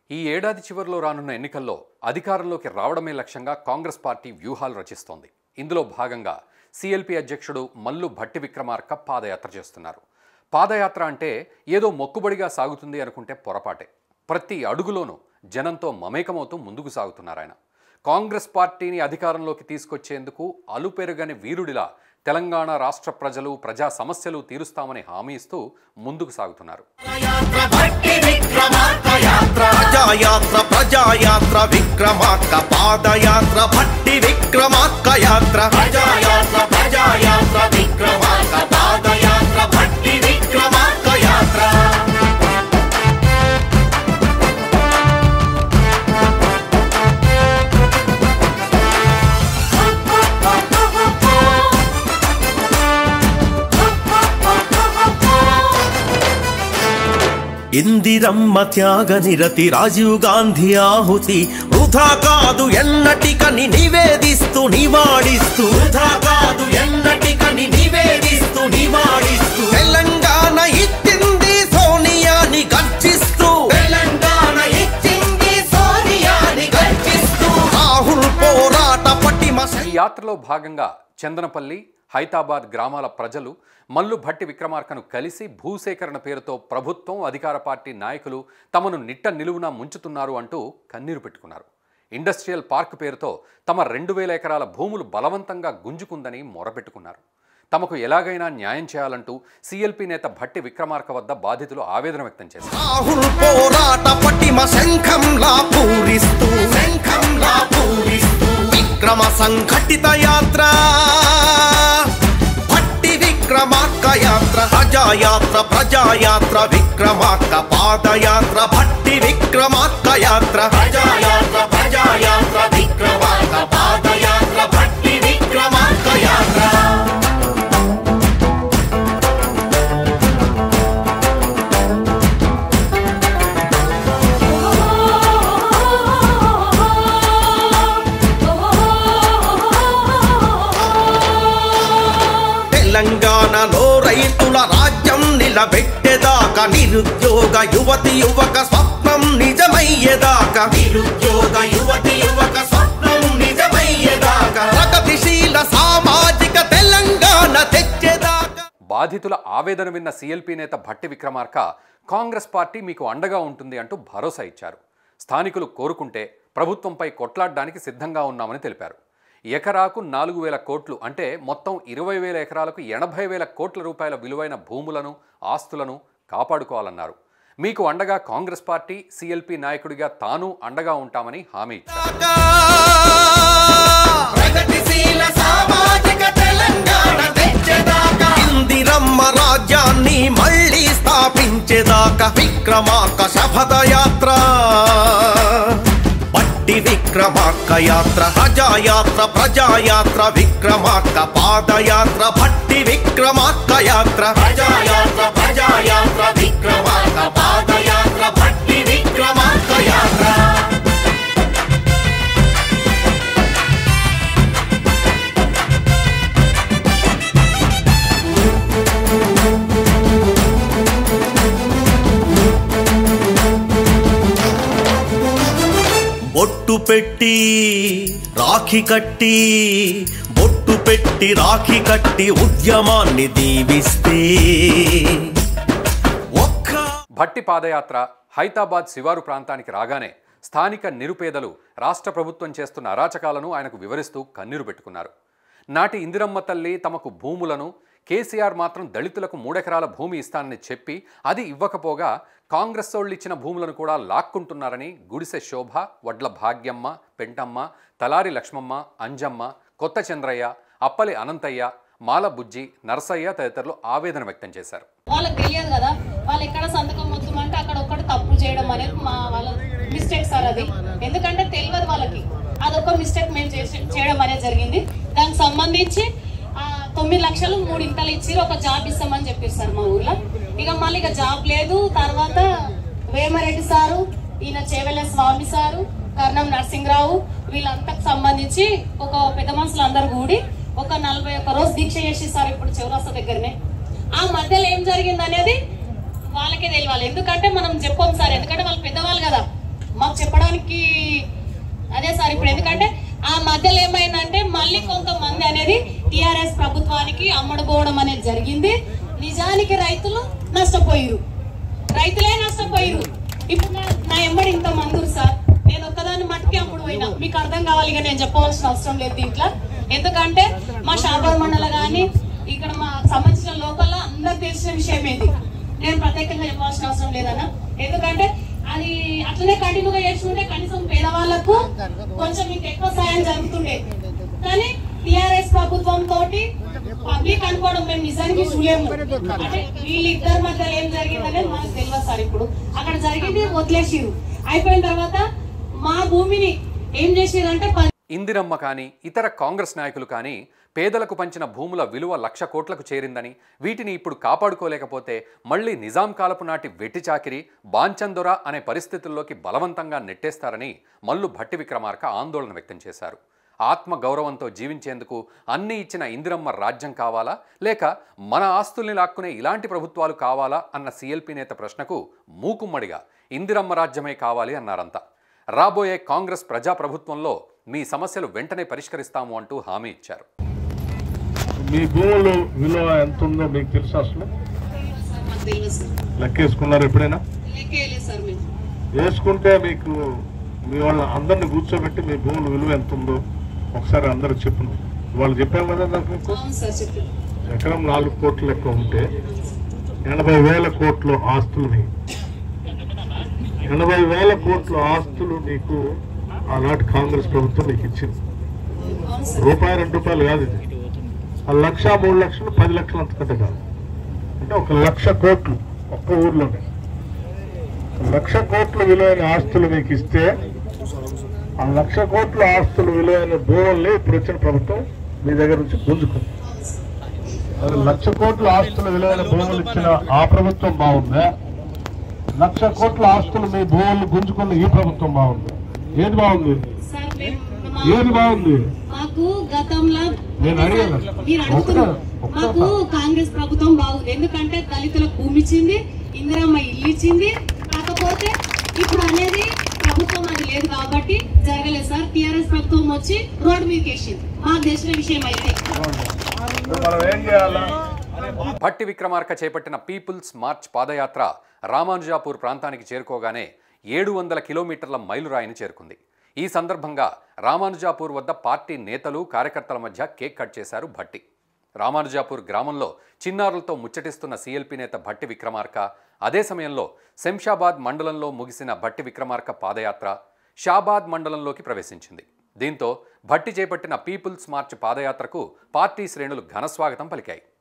ఈ ఏడాది చివరిలో రానున్న ఎన్నికల్లో అధికారంలోకి రావడమే లక్ష్యంగా కాంగ్రెస్ పార్టీ వ్యూహాలు రచిస్తోంది ఇందులో భాగంగా సిఎల్పి అధ్యక్షుడు మల్లు భట్టి విక్రమార్క పాదయాత్ర చేస్తున్నారు పాదయాత్ర అంటే ఏదో మొక్కుబడిగా సాగుతుంది అనుకుంటే పొరపాటే ప్రతి అడుగులోనూ జనంతో మమేకమవుతూ ముందుకు సాగుతున్నారు ఆయన కాంగ్రెస్ పార్టీని అధికారంలోకి తీసుకొచ్చేందుకు అలుపెరుగని వీరుడిలా తెలంగాణ రాష్ట్ర ప్రజలు ప్రజా సమస్యలు తీరుస్తామని హామీ ఇస్తూ ముందుకు సాగుతున్నారు ప్రజాయాత్ర ప్రజాయాత్ర విక్రమార్క పాదయాత్ర భట్టి విక్రమార్క యాత్ర ప్రజాయాత్ర ప్రజాయాత్ర విక్రమార్క పాదయాత్ర భట్టి విక్రమార్క యాత్ర ఇందిరమ్మ త్యాగ నిరతి రాజీవ్ గాంధీ ఆహుతి వృధా కాదు ఎన్నటికని నివేదిస్తూ నివాడిస్తూ వృధా కాదు ఎన్నటికని నివేదిస్తూ నివాడిస్తూ తెలంగాణ ఇచ్చింది సోనియాని గర్జిస్తూ తెలంగాణ ఇచ్చింది సోనియాని గర్జిస్తూ రాహుల్ పోరాట పటిమ ఈ యాత్రలో భాగంగా చందనపల్లి హైతాబాద్ గ్రామాల ప్రజలు మల్లు భట్టి విక్రమార్కను కలిసి భూసేకరణ పేరుతో ప్రభుత్వం అధికార పార్టీ నాయకులు తమను నిట్ట నిలువున ముంచుతున్నారు అంటూ కన్నీరు పెట్టుకున్నారు ఇండస్ట్రియల్ పార్క్ పేరుతో తమ రెండు వేల ఎకరాల భూములు బలవంతంగా గుంజుకుందని మొరపెట్టుకున్నారు తమకు ఎలాగైనా న్యాయం చేయాలంటూ సిఎల్పి నేత భట్టి విక్రమార్క వద్ద బాధితులు ఆవేదన వ్యక్తం చేశారు రాహుల్ పోరాట పటిమ శంఖంలా పూరిస్తూ శంఖంలా పూరిస్తూ విక్రమ సంఘటిత యాత్ర భట్టి విక్రమార్క యాత్ర ప్రజాయాత్ర ప్రజాయాత్ర విక్రమార్క పాదయాత్ర భట్టి విక్రమార్క యాత్ర ప్రజాయాత్ర ప్రజాయాత్ర విక్రమార్క పాదయాత్ర భట్టి విక్రమార్క యాత్ర తెలంగాణలో రైతుల రాజ్యం నిలబెట్టేదాకా నిరుద్యోగ యువతి యువక స్వప్నం నిజమయ్యేదాకా నిరుద్యోగ యువతి యువక స్వప్నం నిజమయ్యేదాకా ప్రగతిశీల సామాజిక తెలంగాణ తెచ్చేదాకా బాధితుల ఆవేదన విన్న సీఎల్పీ నేత భట్టి విక్రమార్క కాంగ్రెస్ పార్టీ మీకు అండగా ఉంటుంది అంటూ భరోసా ఇచ్చారు స్థానికులు కోరుకుంటే ప్రభుత్వంపై కొట్లాడడానికి సిద్ధంగా ఉన్నామని తెలిపారు ఎకరాకు నాలుగు వేల కోట్లు అంటే మొత్తం ఇరవై వేల ఎకరాలకు ఎనభై వేల కోట్ల రూపాయల విలువైన భూములను ఆస్తులను కాపాడుకోవాలన్నారు మీకు అండగా కాంగ్రెస్ పార్టీ సీఎల్పీ నాయకుడిగా తాను అండగా ఉంటామని హామీ ఇచ్చారు ప్రగతిశీల సామాజిక తెలంగాణ తెచ్చేదాకా ఇందిరమ్మ రాజ్యాన్ని మళ్ళీ స్థాపించేదాకా విక్రమార్క శపథ యాత్ర పట్టి విక్రమార్క యాత్ర ప్రజాయాత్ర ప్రజాయాత్ర విక్రమార్క పాదయాత్ర భట్టి విక్రమార్క యాత్ర ప్రజాయాత్ర ప్రజాయాత్ర విక్రమార్క పాదయాత్ర భట్టి విక్రమార్క యాత్ర బొట్టు పెట్టి రాఖీ కట్టి బొట్టు పెట్టి రాఖీ కట్టి ఉద్యమాన్ని దీవిస్తే ఒక్క భట్టి పాదయాత్ర హైతాబాద్ శివారు ప్రాంతానికి రాగానే స్థానిక నిరుపేదలు రాష్ట్ర ప్రభుత్వం చేస్తున్న అరాచకాలను ఆయనకు వివరిస్తూ కన్నీరు పెట్టుకున్నారు నాటి ఇందిరమ్మ తల్లి తమకు భూములను కేసీఆర్ మాత్రం దళితులకు మూడెకరాల భూమి ఇస్తానని చెప్పి అది ఇవ్వకపోగా కాంగ్రెస్ వాళ్ళు ఇచ్చిన భూములను కూడా లాక్కుంటున్నారని గుడిసె శోభ వడ్ల భాగ్యమ్మ పెంటమ్మ తలారి లక్ష్మమ్మ అంజమ్మ కొత్త చంద్రయ్య అప్పలి అనంతయ్య మాల బుజ్జి నరసయ్య తదితరులు ఆవేదన వ్యక్తం చేశారు వాళ్ళకి తెలియదు కదా వాళ్ళు ఎక్కడ సంతకం మొత్తమంటే అక్కడ ఒక్కటి తప్పు చేయడం అనేది మా వాళ్ళ మిస్టేక్ సార్ అది ఎందుకంటే తెలియదు వాళ్ళకి అదొక మిస్టేక్ మేము చేసి చేయడం అనేది జరిగింది దానికి సంబంధించి ఆ, తొమ్మిది లక్షలు మూడు ఇంతలు ఇచ్చి ఒక జాబ్ ఇస్తామని చెప్పారు సార్ మా ఊర్లో ఇక మళ్ళీ ఇక జాబ్ లేదు తర్వాత వేమరెడ్డి సారు ఈయన చేవెళ్ళ స్వామి సారు కర్ణం నరసింహరావు వీళ్ళంతకు సంబంధించి ఒక పెద్ద మనుషులు అందరు కూడి ఒక నలభై ఒక్క రోజు దీక్ష చేసి సార్ ఇప్పుడు చౌరాస్తా దగ్గరనే ఆ మధ్యలో ఏం జరిగింది అనేది వాళ్ళకే తెలియాలి ఎందుకంటే మనం చెప్పాం సార్ ఎందుకంటే వాళ్ళు పెద్దవాళ్ళు కదా మా ప్రభుత్వానికి అదే సార్ ఇప్పుడు ఎందుకంటే ఆ మధ్యలో ఏమైందంటే మళ్ళీ కొంతమంది అనేది టిఆర్ఎస్ ప్రభుత్వానికి అమ్మడుపోవడం అనేది జరిగింది నిజానికి రైతులు నష్టపోయారు రైతులే నష్టపోయారు ఇప్పుడు నా- నా ఎంబడి ఇంత మందురు సార్ నేను ఒక్కదాన్ని మట్టుకే అప్పుడు పోయినా మీకు అర్థం కావాలి ఇక నేను చెప్పవలసిన అవసరం లేదు దీంట్లో ఎందుకంటే మా షాపర్ మండల కానీ ఇక్కడ మా సంబంధించిన లోకల్లో అందరికి తెలిసిన విషయం ఇది నేను ప్రత్యేకంగా చెప్పాల్సిన అవసరం లేదన్న ఎందుకంటే అది అట్లనే కంటిన్యూగా చేస్తుంటే కనీసం పేదవాళ్లకు కొంచెం మీకు ఎక్కువ సాయం జరుగుతుండే కానీ టిఆర్ఎస్ ప్రభుత్వం తోటి పబ్లిక్ అనుకోవడం మేము నిజానికి చూలేము అంటే వీళ్ళిద్దరి మధ్యలో ఏం జరిగిందనేది మనకు తెలియదు సార్ ఇప్పుడు అక్కడ జరిగింది వదిలేసిరు అయిపోయిన తర్వాత మా భూమిని ఏం చేసిరంటే పది ఇందిరమ్మ కానీ ఇతర కాంగ్రెస్ నాయకులు కానీ పేదలకు పంచిన భూముల విలువ లక్ష కోట్లకు చేరిందని వీటిని ఇప్పుడు కాపాడుకోలేకపోతే మళ్ళీ నిజాం కాలపు నాటి వెట్టి చాకిరి బాంచందొర అనే పరిస్థితుల్లోకి బలవంతంగా నెట్టేస్తారని మల్లు భట్టి విక్రమార్క ఆందోళన వ్యక్తం చేశారు ఆత్మ గౌరవంతో జీవించేందుకు అన్ని ఇచ్చిన ఇందిరమ్మ రాజ్యం కావాలా లేక మన ఆస్తుల్ని లాక్కునే ఇలాంటి ప్రభుత్వాలు కావాలా అన్న సిఎల్పి నేత ప్రశ్నకు మూకుమ్మడిగా ఇందిరమ్మ రాజ్యమే కావాలి అన్నారంతా రాబోయే కాంగ్రెస్ ప్రజాప్రభుత్వంలో మీ సమస్యలు వెంటనే పరిష్కరిస్తాము అంటూ హామీ ఇచ్చారు మీ భూములు విలువ ఎంత ఉందో మీకు తెలుసు అసలు సార్ మాకు తెలియదు సార్ లెక్కేసుకున్నారు ఎప్పుడైనా లెక్కేయలేదు సార్ మేము వేసుకుంటే మీకు మీ వాళ్ళ అందరిని కూర్చోబెట్టి మీ భూముల విలువ ఎంత ఉందో ఒకసారి అందరు చెప్పును వాళ్ళు చెప్పాం కదా నాకు మీకు అవును సార్ చెప్పి ఎకరం నాలుగు కోట్ల లెక్క ఉంటే ఎనభై వేల కోట్ల ఆస్తులని ఎనభై వేల కోట్ల ఆస్తులు నీకు ఆనాటి కాంగ్రెస్ ప్రభుత్వం నీకు ఇచ్చింది అవును సార్ రూపాయి రెండు రూపాయలు కాదు ఇది ఆ లక్ష మూడు లక్షలు పది లక్షలు అంతకంటే కాదు అంటే ఒక లక్ష కోట్లు ఒక్క ఊర్లోనే ఒక లక్ష కోట్ల విలువైన ఆస్తులు మీకు ఇస్తే ఆ లక్ష కోట్ల ఆస్తులు విలువైన భూముల్ని ఇప్పుడు వచ్చిన ప్రభుత్వం మీ దగ్గర నుంచి గుంజుకుంది మరి లక్ష కోట్ల ఆస్తుల విలువైన భూములు ఇచ్చిన ఆ ప్రభుత్వం బాగుందా లక్ష కోట్ల ఆస్తులు మీ భూములు గుంజుకున్న ఈ ప్రభుత్వం బాగుంది ఏది బాగుంది సార్ మేము ఏది బాగుంది మాకు గతంలో నేను అడిగాను. మీరు అడుగుతున్నారు ఒక్క- ఒక్క మాకు కాంగ్రెస్ ప్రభుత్వం బాగుంది ఎందుకంటే దళితులకు భూమి ఇచ్చింది ఇందిరమ్మ ఇల్లు ఇచ్చింది కాకపోతే ఇప్పుడు అనేది ప్రభుత్వం అది లేదు కాబట్టి జరగలేదు సార్ టిఆర్ఎస్ ప్రభుత్వం వచ్చి రోడ్డు మీదకి వేసింది మాకు తెలిసిన విషయం అయితే మనం ఏం చేయాలా భట్టి విక్రమార్క చేపట్టిన పీపుల్స్ మార్చ్ పాదయాత్ర రామానుజాపూర్ ప్రాంతానికి చేరుకోగానే ఏడు వందల కిలోమీటర్ల మైలురాయిని చేరుకుంది ఈ సందర్భంగా రామానుజాపూర్ వద్ద పార్టీ నేతలు కార్యకర్తల మధ్య కేక్ కట్ చేశారు భట్టి రామానుజాపూర్ గ్రామంలో చిన్నారులతో ముచ్చటిస్తున్న సీఎల్పీ నేత భట్టి విక్రమార్క అదే సమయంలో శంషాబాద్ మండలంలో ముగిసిన భట్టి విక్రమార్క పాదయాత్ర షాబాద్ మండలంలోకి ప్రవేశించింది దీంతో భట్టి చేపట్టిన పీపుల్స్ మార్చ్ పాదయాత్రకు పార్టీ శ్రేణులు ఘనస్వాగతం పలికాయి